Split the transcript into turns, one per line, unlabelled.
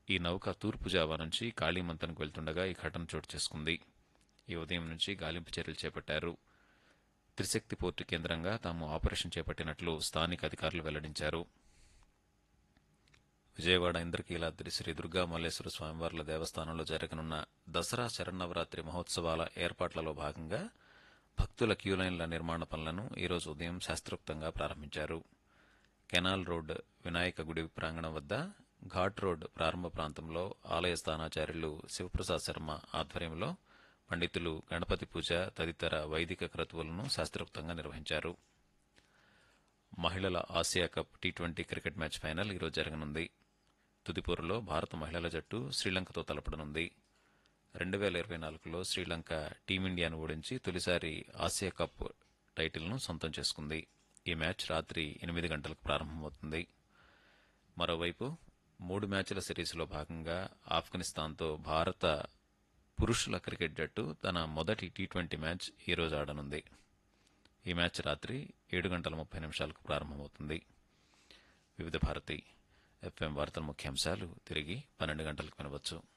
ఈ నౌక తూర్పు జావా నుంచి కాళీమంతన్కు వెళ్తుండగా ఈ ఘటన చోటు చేసుకుంది ఈ ఉదయం నుంచి గాలింపు చర్యలు చేపట్టారు త్రిశక్తి పోర్టు కేంద్రంగా తాము ఆపరేషన్ చేపట్టినట్లు స్థానిక అధికారులు వెల్లడించారు విజయవాడ ఇంద్రకీలాద్రి శ్రీ దుర్గా మల్లేశ్వర స్వామివార్ల దేవస్థానంలో జరగనున్న దసరా శరన్నవరాత్రి మహోత్సవాల ఏర్పాట్లలో భాగంగా భక్తుల క్యూలైన్ల నిర్మాణ పనులను ఈరోజు ఉదయం శాస్త్రోక్తంగా ప్రారంభించారు కెనాల్ రోడ్ వినాయక గుడి ప్రాంగణం వద్ద ఘాట్ రోడ్ ప్రారంభ ప్రాంతంలో ఆలయ స్థానాచార్యులు శివప్రసాద్ శర్మ ఆధ్వర్యంలో పండితులు గణపతి పూజ తదితర వైదిక క్రతువులను శాస్త్రోక్తంగా నిర్వహించారు మహిళల Asia cup T twenty cricket match final ఈరోజు జరగనుంది తుదిపూర్లో భారత మహిళల జట్టు శ్రీలంకతో తలపడనుంది రెండు వేల ఇరవై నాలుగులో శ్రీలంక టీమిండియాను ఓడించి తొలిసారి ఆసియా కప్ టైటిల్ను సొంతం చేసుకుంది ఈ మ్యాచ్ రాత్రి ఎనిమిది గంటలకు ప్రారంభమవుతుంది మరోవైపు మూడు మ్యాచ్ల సిరీస్లో భాగంగా ఆఫ్ఘనిస్తాన్తో భారత పురుషుల క్రికెట్ జట్టు తన మొదటి టీ ట్వంటీ మ్యాచ్ ఈరోజు ఆడనుంది ఈ మ్యాచ్ రాత్రి ఏడు గంటల ముప్పై నిమిషాలకు ప్రారంభమవుతుంది వివిధ భారతి ఎఫ్ఎం వార్తల ముఖ్యాంశాలు తిరిగి పన్నెండు గంటలకు వినవచ్చు